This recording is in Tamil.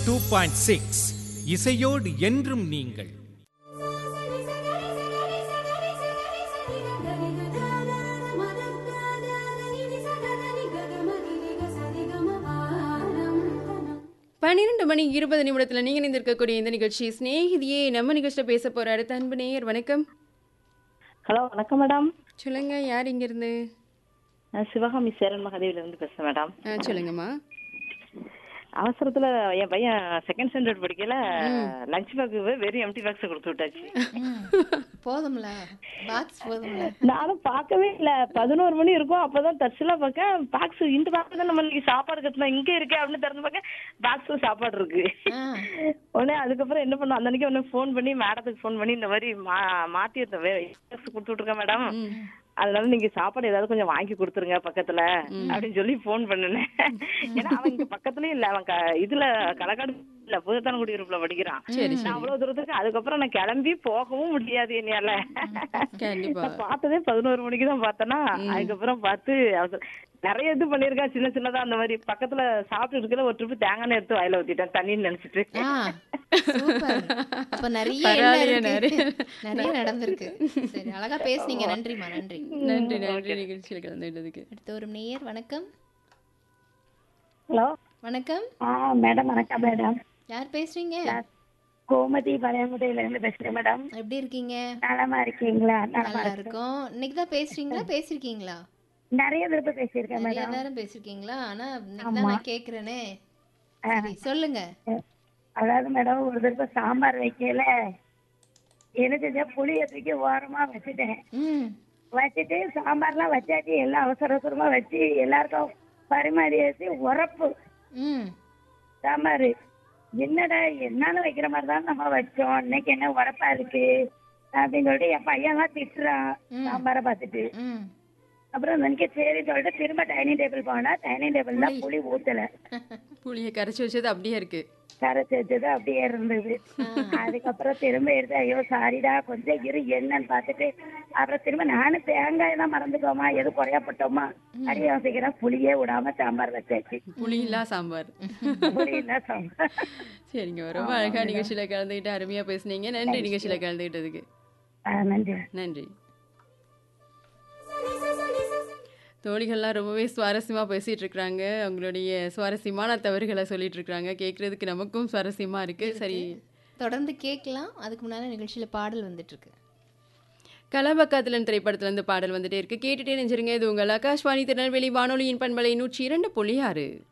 டூ பாயிண்ட் சிக்ஸ் இசையோடு என்றும் நீங்கள் பன்னிரெண்டு மணி இருபது நிமிடத்தில் நீங்கள் இணைந்திருக்கக்கூடிய இந்த நிகழ்ச்சி சிநேகிதியே நம்ம நிகழ்ச்சியில் பேச போற அடுத்த அன்பு நேயர் வணக்கம் ஹலோ வணக்கம் மேடம் சொல்லுங்க யார் இங்கிருந்து நான் சிவகாமி சேரன் மகாதேவில இருந்து பேசுறேன் மேடம் ஆ சொல்லுங்கம்மா அவசரத்துல என் பையன் செகண்ட் ஸ்டாண்டர்ட் படிக்கல லஞ்ச் பேக் வெறும் எம்டி பாக்ஸ் கொடுத்து விட்டாச்சு போதும்ல பாக்ஸ் போதும்ல நானும் பார்க்கவே இல்ல பதினோரு மணி இருக்கும் அப்பதான் தச்சுல பார்க்க பாக்ஸ் இந்த பாக்ஸ் தான் நம்ம இன்னைக்கு சாப்பாடு கட்டணும் இங்க இருக்கே அப்படின்னு திறந்து பார்க்க பாக்ஸ் சாப்பாடு இருக்கு ஆ. உடனே அதுக்கப்புறம் என்ன பண்ணோம் அந்த அன்னைக்கு உடனே ஃபோன் பண்ணி மேடத்துக்கு ஃபோன் பண்ணி இந்த மாதிரி மா- மாத்தி பாக்ஸ் கொடுத்து விட்டுருக்கேன் மேடம் அதனால நீங்க சாப்பாடு ஏதாவது கொஞ்சம் வாங்கி கொடுத்துருங்க பக்கத்துல அப்படின்னு சொல்லி ஃபோன் பண்ணினேன் ஏன்னா அவன் இங்க பக்கத்துலயும் இல்ல அவன் க- இதுல களக்காடு இல்ல புதத்தானகுடி குரூப்ல படிக்கிறான் நான் அவ்வளவு தூரத்துக்கு அதுக்கப்புறம் நான் கிளம்பி போகவும் முடியாது என்னையால கண்டிப்பா நான் பார்த்ததே பதினோரு மணிக்கு தான் பார்த்தேன்னா அதுக்கப்புறம் பார்த்து அவசர- நிறைய இது பண்ணிருக்கேன் சின்ன சின்னதா அந்த மாதிரி பக்கத்துல சாப்பிட்டு இருக்கல ஒரு ட்ரிப்பு தேங்காய் எண்ணெய் எடுத்து வாயில ஊத்திட்டேன் தண்ணின்னு நினைச்சிட்டு ஆ சூப்பர் அப்ப நிறைய பரவாயில்லையே, என்ன நிறைய. இருக்கு நிறைய நடந்திருக்கு சரி அழகா பேசுனீங்க நன்றிமா நன்றி நன்றி நன்றி நிகழ்ச்சியில் கலந்துகிட்டதுக்கு அடுத்த ஒரு நேயர் வணக்கம் ஹலோ வணக்கம் ஆ மேடம் வணக்கம் மேடம் யார் பேசுறீங்க கோமதி பழையங்குடியில இருந்து பேசுறேன் மேடம் எப்படி இருக்கீங்க நலமா இருக்கீங்களா நலமா நல்லா இருக்கேன் இருக்கோம் இன்னைக்கு தான் பேசுறீங்களா பேசிருக்கீங்களா நிறைய தடவை பேசியிருக்கேன் நிறைய மேடம் நேரம் பேசிருக்கீங்களா ஆனா இன்னைக்கு தான் நான் கேக்குறேனே சரி சொல்லுங்க அதாவது மேடம் ஒரு தடவை சாம்பார் வைக்கல என்ன செஞ்சா புளிய தூக்கி ஓரமா வச்சுட்டேன் ம் வச்சுட்டு சாம்பார்லாம் வச்சாச்சு எல்லாம் அவசர அவசரமா வச்சு எல்லாருக்கும் பரிமாறி வச்சு உரப்பு ம் சாம்பார் என்னடா என்னால வைக்கிற மாதிரி தான் நம்ம வச்சோம் இன்னைக்கு என்ன உரப்பா இருக்கு அப்படின்னு சொல்லிட்டு என் பையன்லாம் திட்டுறான் சாம்பாரை பார்த்துட்டு ம் அப்புறம் எனக்கு சரி சொல்லிட்டு திரும்ப டைனிங் டேபிள் போனா டைனிங் டேபிள்ல புளி ஊத்தல புளியை கரைச்சி வச்சது அப்படியே இருக்கு கரைச்சி வச்சது அப்படியே இருந்தது அதுக்கப்புறம் திரும்ப எடுத்து ஐயோ சாரிடா கொஞ்சம் இரு என்னன்னு பார்த்துட்டு அப்புறம் திரும்ப நானும் தேங்காய் தான் மறந்துக்கோமா எது குறையாப்பட்டோமா அப்படி யோசிக்கிறேன் புளியே விடாம சாம்பார் வச்சாச்சு புளி இல்லா சாம்பார் புளி இல்ல சாம்பார் சரிங்க ரொம்ப அழகா நிகழ்ச்சியில கலந்துக்கிட்டு அருமையா பேசுனீங்க நன்றி நிகழ்ச்சியில கலந்துக்கிட்டதுக்கு ஆ, நன்றி நன்றி தோழிகள்லாம் ரொம்பவே சுவாரஸ்யமாக பேசிட்டு இருக்கிறாங்க அவங்களுடைய சுவாரஸ்யமான தவறுகளை சொல்லிட்டு இருக்கிறாங்க கேட்கறதுக்கு நமக்கும் சுவாரஸ்யமா இருக்கு சரி தொடர்ந்து கேட்கலாம் அதுக்கு முன்னால நிகழ்ச்சியில பாடல் வந்துட்டு இருக்கு கலபக்காத்திலன் திரைப்படத்துல இருந்து பாடல் வந்துட்டே இருக்கு கேட்டுட்டே நெஞ்சிருங்க இது உங்கள் ஆகாஷ்வாணி திருநெல்வேலி வானொலியின் பண்பலை நூற்றி இரண்டு புள்ளி ஆறு